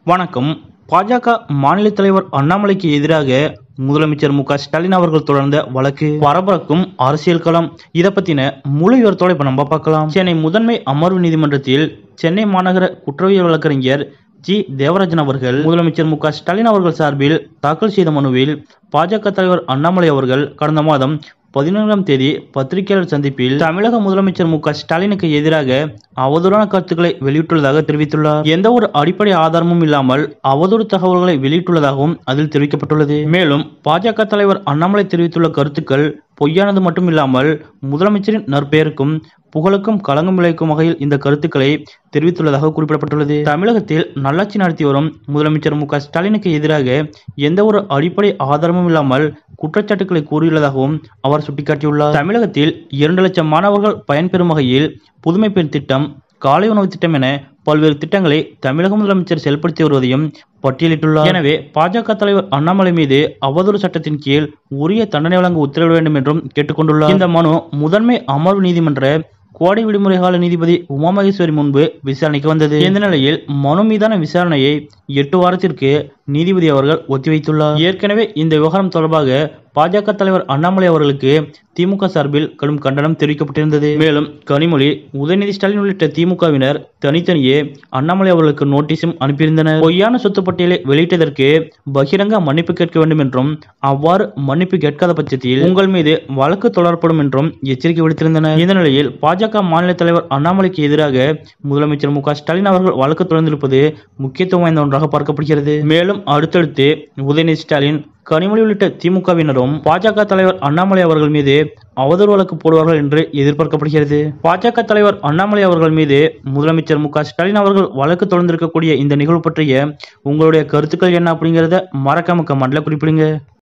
வணக்கம் பாஜக மாநில தலைவர் அண்ணாமலைக்கு எதிராக முதலமைச்சர் மு க ஸ்டாலின் அவர்கள் தொடர்ந்த வழக்கு பரபரக்கும் அரசியல் களம் இதை பத்தின முழு விவரத்தோட இப்ப நம்ம பார்க்கலாம் சென்னை முதன்மை அமர்வு நீதிமன்றத்தில் சென்னை மாநகர குற்றவியல் வழக்கறிஞர் ஜி தேவராஜன் அவர்கள் முதலமைச்சர் மு க ஸ்டாலின் அவர்கள் சார்பில் தாக்கல் செய்த மனுவில் பாஜக தலைவர் அண்ணாமலை அவர்கள் கடந்த மாதம் பதினொன்றாம் தேதி பத்திரிகையாளர் சந்திப்பில் தமிழக முதலமைச்சர் மு க ஸ்டாலினுக்கு எதிராக அவதூறான கருத்துக்களை வெளியிட்டுள்ளதாக தெரிவித்துள்ளார் எந்த ஒரு அடிப்படை ஆதாரமும் இல்லாமல் அவதூறு தகவல்களை வெளியிட்டுள்ளதாகவும் அதில் தெரிவிக்கப்பட்டுள்ளது மேலும் பாஜக தலைவர் அண்ணாமலை தெரிவித்துள்ள கருத்துக்கள் பொய்யானது மட்டும் இல்லாமல் முதலமைச்சரின் நற்பெயருக்கும் புகழுக்கும் களங்கம் விளைவிக்கும் வகையில் இந்த கருத்துக்களை தெரிவித்துள்ளதாக குறிப்பிடப்பட்டுள்ளது தமிழகத்தில் நல்லாட்சி நடத்தி வரும் முதலமைச்சர் மு க ஸ்டாலினுக்கு எதிராக எந்த ஒரு அடிப்படை ஆதாரமும் இல்லாமல் குற்றச்சாட்டுகளை கூறியுள்ளதாகவும் அவர் சுட்டிக்காட்டியுள்ளார் தமிழகத்தில் இரண்டு லட்சம் மாணவர்கள் பயன்பெறும் வகையில் புதுமை பெண் திட்டம் காலை உணவு திட்டம் என பல்வேறு திட்டங்களை தமிழக முதலமைச்சர் செயல்படுத்தி வருவதையும் பட்டியலிட்டுள்ளார் எனவே பாஜக தலைவர் அண்ணாமலை மீது அவதூறு சட்டத்தின் கீழ் உரிய தண்டனை வழங்க உத்தரவிட வேண்டும் என்றும் கேட்டுக்கொண்டுள்ளார் இந்த மனு முதன்மை அமர்வு நீதிமன்ற கோடை விடுமுறை கால நீதிபதி உமா மகேஸ்வரி முன்பு விசாரணைக்கு வந்தது இந்த நிலையில் மனு மீதான விசாரணையை எட்டு வாரத்திற்கு நீதிபதி அவர்கள் ஒத்திவைத்துள்ளார் ஏற்கனவே இந்த விவகாரம் தொடர்பாக பாஜக தலைவர் அண்ணாமலை அவர்களுக்கு திமுக சார்பில் கடும் கண்டனம் தெரிவிக்கப்பட்டிருந்தது மேலும் கனிமொழி உதயநிதி ஸ்டாலின் உள்ளிட்ட திமுகவினர் தனித்தனியே அண்ணாமலை அவர்களுக்கு நோட்டீஸும் அனுப்பியிருந்தனர் பொய்யான சொத்து பட்டியலை வெளியிட்டதற்கு பகிரங்க மன்னிப்பு கேட்க வேண்டும் என்றும் அவ்வாறு மன்னிப்பு கேட்காத பட்சத்தில் உங்கள் மீது வழக்கு தொடரப்படும் என்றும் எச்சரிக்கை விடுத்திருந்தனர் இந்த நிலையில் பாஜக மாநில தலைவர் அண்ணாமலைக்கு எதிராக முதலமைச்சர் மு க ஸ்டாலின் அவர்கள் வழக்கு தொடர்ந்திருப்பது முக்கியத்துவம் வாய்ந்த ஒன்றாக பார்க்கப்படுகிறது மேலும் அடுத்தடுத்து உதயநிதி ஸ்டாலின் கனிமொழி உள்ளிட்ட திமுகவினரும் பாஜக தலைவர் அண்ணாமலை அவர்கள் மீது அவதூறு வழக்கு போடுவார்கள் என்று எதிர்பார்க்கப்படுகிறது பாஜக தலைவர் அண்ணாமலை அவர்கள் மீது முதலமைச்சர் மு க ஸ்டாலின் அவர்கள் வழக்கு தொடர்ந்திருக்கக்கூடிய இந்த நிகழ்வு பற்றிய உங்களுடைய கருத்துக்கள் என்ன அப்படிங்கறத மறக்காம கமெண்ட்ல குறிப்பிடுங்க